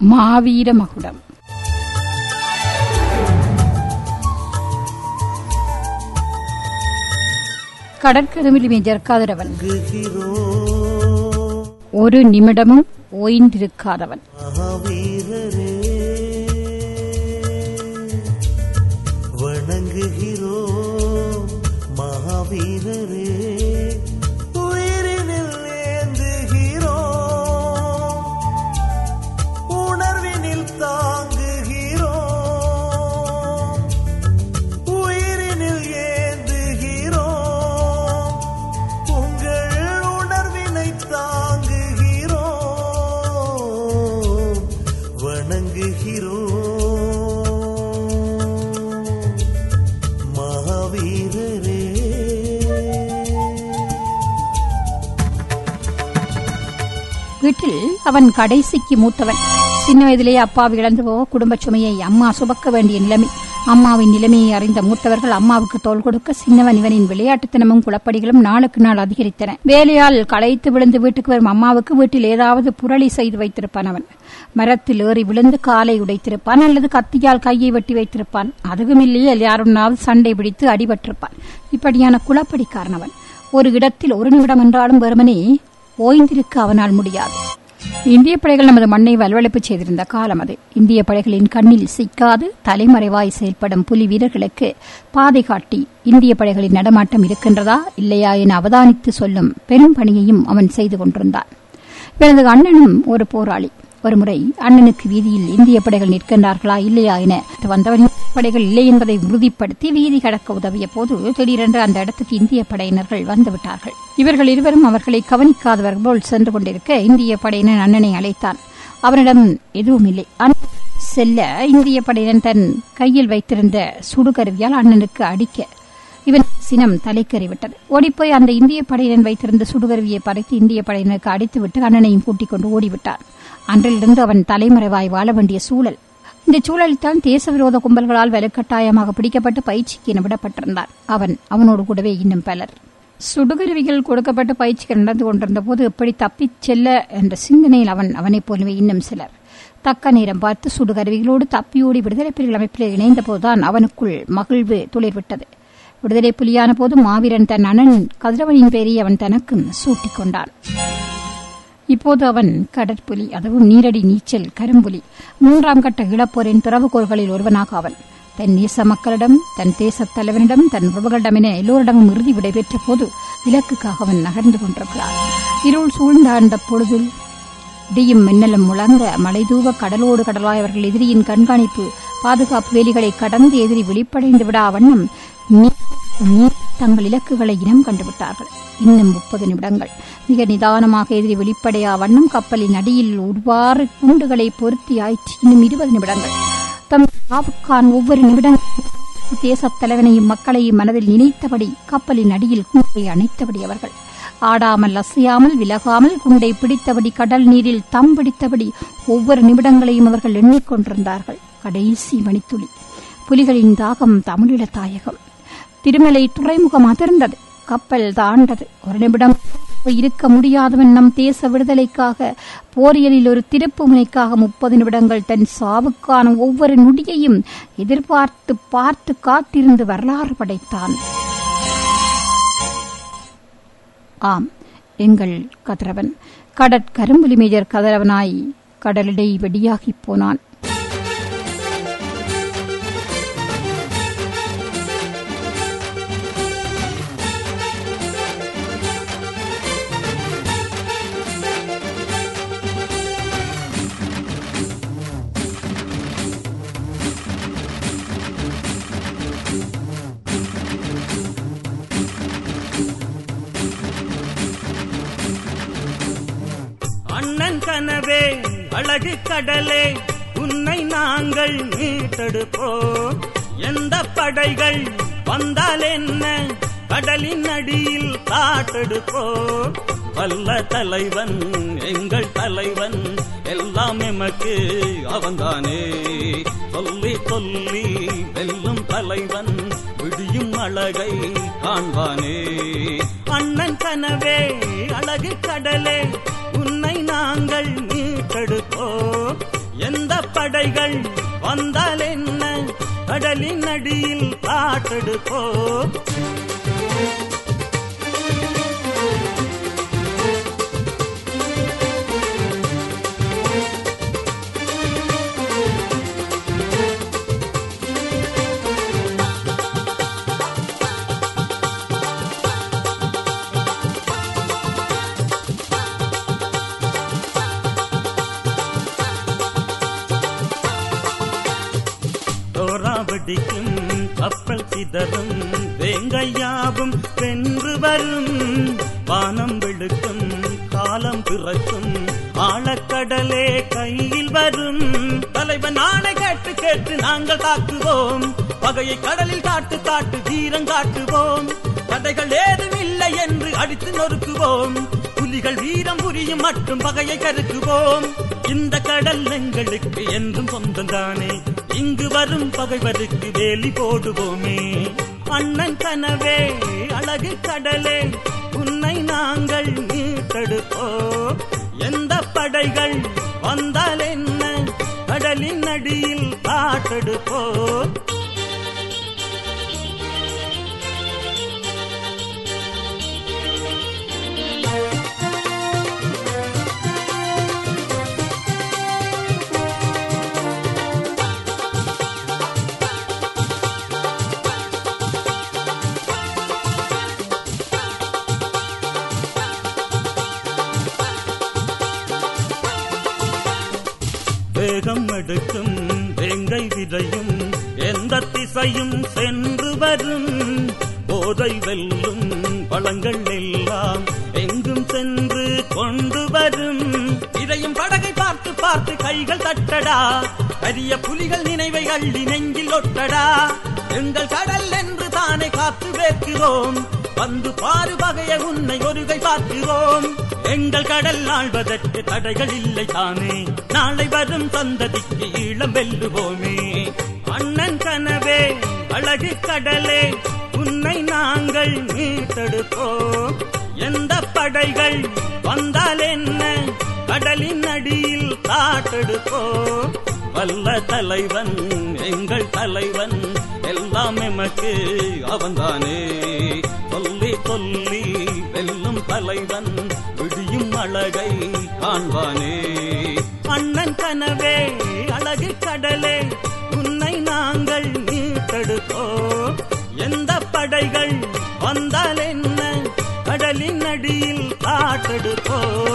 மாவீர மகுடம் கடற்கருமில் மேஜர் கதிரவன் ஒரு நிமிடமும் ஓய்ந்திருக்காதவன் மகாவீரரே வணங்குகிறோ மகாவீரரே உயிரினில் ஏந்துகிறோ உணர்வினில் தாங்குகிறோ உயிரினில் ஏந்துகிறோ உங்கள் உணர்வினை தாங்குகிறோ வணங்குகிறோ மகாவீரரே வீட்டில் அவன் கடைசிக்கு மூத்தவன் சின்ன வயதிலேயே அப்பாவை இழந்து போக குடும்பச் சுமையை அம்மா சுமக்க வேண்டிய நிலைமை அம்மாவின் நிலைமையை அறிந்த மூத்தவர்கள் அம்மாவுக்கு தோள் கொடுக்க சின்னவன் இவனின் விளையாட்டுத்தனமும் குளப்படிகளும் நாளுக்கு நாள் அதிகரித்தன வேலையால் களைத்து விழுந்து வீட்டுக்கு வரும் அம்மாவுக்கு வீட்டில் ஏதாவது புரளி செய்து வைத்திருப்பான் அவன் மரத்தில் ஏறி விழுந்து காலை உடைத்திருப்பான் அல்லது கத்தியால் கையை வெட்டி வைத்திருப்பான் அதுவும் இல்லையே யாருன்னாவது சண்டை பிடித்து அடிபட்டிருப்பான் இப்படியான குளப்படிக்காரன் அவன் ஒரு இடத்தில் ஒரு நிமிடம் என்றாலும் வெறுமனே ஓய்ந்திருக்க அவனால் முடியாது இந்திய படைகள் நமது மண்ணை வல்வழிப்பு செய்திருந்த காலம் அது இந்திய படைகளின் கண்ணில் சிக்காது தலைமறைவாய் செயல்படும் புலி வீரர்களுக்கு பாதை காட்டி இந்திய படைகளின் நடமாட்டம் இருக்கின்றதா இல்லையா என அவதானித்து சொல்லும் பெரும் பணியையும் அவன் செய்து கொண்டிருந்தான் இவனது அண்ணனும் ஒரு போராளி ஒருமுறை அண்ணனுக்கு வீதியில் இந்திய படைகள் நிற்கின்றார்களா இல்லையா என வந்தவனின் படைகள் இல்லை என்பதை உறுதிப்படுத்தி வீதி கடக்க உதவிய போது திடீரென்று அந்த இடத்துக்கு இந்திய படையினர்கள் வந்துவிட்டார்கள் இவர்கள் இருவரும் அவர்களை கவனிக்காதவர் போல் சென்று கொண்டிருக்க இந்திய படையினர் அண்ணனை அழைத்தான் அவனிடம் எதுவும் இல்லை அண்ணன் செல்ல இந்திய படையினர் தன் கையில் வைத்திருந்த சுடுகருவியால் அண்ணனுக்கு அடிக்க இவன் சினம் தலைக்கறிவிட்டது ஓடிப்போய் அந்த இந்திய படையினர் வைத்திருந்த சுடுகருவியை பறித்து இந்திய படையினருக்கு அடித்துவிட்டு அண்ணனையும் கூட்டிக் கொண்டு ஓடிவிட்டான் அன்றிலிருந்து அவன் தலைமறைவாய் வாழ வேண்டிய சூழல் இந்த சூழலில்தான் தேசவிரோத கும்பல்களால் வலுக்கட்டாயமாக பிடிக்கப்பட்டு பயிற்சிக்கு என விடப்பட்டிருந்தான் அவன் அவனோடு கூடவே இன்னும் பலர் சுடுகருவிகள் கொடுக்கப்பட்டு பயிற்சிக்கு நடந்து கொண்டிருந்த போது எப்படி தப்பிச் செல்ல என்ற சிந்தனையில் அவன் அவனைப் போலவே இன்னும் சிலர் தக்க நேரம் பார்த்து சுடுகருவிகளோடு தப்பியோடி விடுதலை புலிகள் அமைப்பில் இணைந்த போதுதான் அவனுக்குள் மகிழ்வு துளிர்விட்டது விடுதலை புலியான போது மாவீரன் தன் அண்ணன் கதிரவனின் பேரை அவன் தனக்கும் சூட்டிக் கொண்டான் இப்போது அவன் கடற்புலி அதுவும் நீரடி நீச்சல் கரும்புலி மூன்றாம் கட்ட இளப்போரின் துறவுகோள்களில் ஒருவனாக அவன் தன் நேச மக்களிடம் தன் தேசத் தலைவனிடம் தன் உறவுகளிடம் என எல்லோரிடமும் இறுதி விடைபெற்ற போது இலக்குக்காக அவன் நகர்ந்து கொண்டிருக்கிறான் இருள் சூழ்ந்த அந்த பொழுதில் இடியும் மின்னலும் முழங்க மலைதூவ கடலோடு கடலாய் அவர்கள் எதிரியின் கண்காணிப்பு பாதுகாப்பு வேலிகளை கடந்து எதிரி வெளிப்படைந்து விடா வண்ணம் நீ- நீ தங்கள் இலக்குகளை இனம் கண்டுவிட்டார்கள் இன்னும் முப்பது நிமிடங்கள் மிக நிதானமாக எதிரி வெளிப்படையா வண்ணம் கப்பலின் அடியில் உருவாறு குண்டுகளை பொருத்தி ஆயிற்று இன்னும் இருபது நிமிடங்கள் தம் சாவுக்கான் ஒவ்வொரு நிமிடங்களும் தேசத் தலைவனையும் மக்களையும் மனதில் நினைத்தபடி கப்பலின் அடியில் குண்டை அணைத்தபடி அவர்கள் ஆடாமல் அசையாமல் விலகாமல் குண்டை பிடித்தபடி கடல் நீரில் தம் பிடித்தபடி ஒவ்வொரு நிமிடங்களையும் அவர்கள் எண்ணிக்கொண்டிருந்தார்கள் கடைசி மணித்துளி புலிகளின் தாகம் தமிழீழ தாயகம் திருமலை துறைமுகம் அதிர்ந்தது கப்பல் தாண்டது ஒரு நிமிடம் இருக்க முடியாதவன் நம் தேச விடுதலைக்காக போரியலில் ஒரு திருப்பு முனைக்காக முப்பது நிமிடங்கள் தன் சாவுக்கான ஒவ்வொரு நொடியையும் எதிர்பார்த்து பார்த்து காத்திருந்து வரலாறு படைத்தான் ஆம் எங்கள் கதிரவன் கடற்கரும்புலி மேஜர் கதிரவனாய் கடலிடை வெடியாகிப் போனான் அண்ணன் கனவே அழகு கடலே உன்னை நாங்கள் மீட்டெடுப்போம் எந்த படைகள் வந்தால் என்ன கடலின் அடியில் காட்டெடுப்போம் வல்ல தலைவன் எங்கள் தலைவன் எல்லாம் எமக்கு அவன்தானே சொல்லி சொல்லி வெல்லும் தலைவன் விடியும் அழகை காண்பானே அண்ணன் கனவே அழகு கடலே உன்னை நாங்கள் மீட்டெடுப்போம் எந்த படைகள் வந்தால் என்ன கடலின் அடியில் காட்டெடுப்போ தோராவடிக்கும் கப்பல் சிதறும் வேங்கையாவும் வென்று வரும் வானம் வெளுக்கும் காலம் பிறக்கும் ஆழக்கடலே கையில் வரும் தலைவன் ஆணை கேட்டு கேட்டு நாங்கள் தாக்குவோம் பகையை கடலில் காட்டு காட்டு வீரம் காட்டுவோம் தடைகள் ஏதும் இல்லை என்று அடித்து நொறுக்குவோம் புலிகள் வீரம் புரியும் மற்றும் பகையை கருக்குவோம் இந்த கடல் எங்களுக்கு என்றும் சொந்தம்தானே இங்கு வரும் பகைவருக்கு வேலி போடுவோமே அண்ணன் கனவே அழகு கடலே உன்னை நாங்கள் மீட்டெடுப்போம் எந்த படைகள் வந்தால் என்ன கடலின் அடியில் காட்டெடுப்போம் வேகம் எடுக்கும் வேங்கை விதையும் எந்த திசையும் சென்று வரும் போதை வெல்லும் பழங்கள் எல்லாம் எங்கும் சென்று கொண்டு வரும் இதையும் படகை பார்த்து பார்த்து கைகள் தட்டடா பெரிய புலிகள் நினைவை அள்ளி நெஞ்சில் ஒட்டடா எங்கள் கடல் என்று தானே காத்து வேர்க்கிறோம் வந்து பாரு வகைய உன்னை ஒருகை பார்க்கிறோம் எங்கள் கடல் ஆழ்வதற்கு தடைகள் இல்லை தானே நாளை வரும் சந்ததிக்கு ஈழம் வெல்லுவோமே அண்ணன் கனவே அழகு கடலே உன்னை நாங்கள் மீட்டெடுப்போம் எந்த படைகள் வந்தால் என்ன கடலின் அடியில் காட்டெடுப்போம் வல்ல தலைவன் எங்கள் தலைவன் எல்லாம் எமக்கு அவன்தானே சொல்லி சொல்லி வெல்லும் தலைவன் விடியும் அழகை காண்பானே அண்ணன் கனவே அழகு கடலே உன்னை நாங்கள் மீட்டெடுப்போம் எந்த படைகள் வந்தால் என்ன கடலின் அடியில் காட்டெடுப்போம்